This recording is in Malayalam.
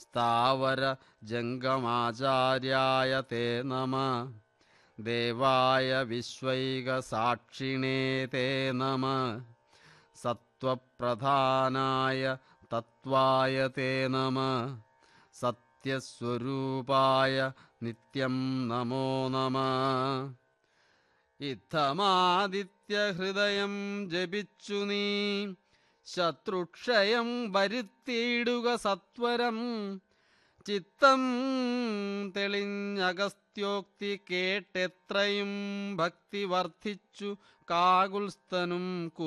സ്ഥാവര ജംഗമാചാര്യായ തേ നമ ദേവായ വിശ്വൈകസാക്ഷിണേ തേ നമ സത്വപ്രധാനായ തത്വായ തേ നമ സത്യസ്വരൂപായ നിത്യം നമോ നമ ഇത്തമാദിത്യഹൃദയം ജപിച്ചു നീ ശത്രുക്ഷയം വരുത്തിയിടുക സത്വരം ചിത്തം തെളിഞ്ഞഗസ്ത്യോക്തി കേട്ടെത്രയും ഭക്തി വർദ്ധിച്ചു കാകുൽസ്ഥനും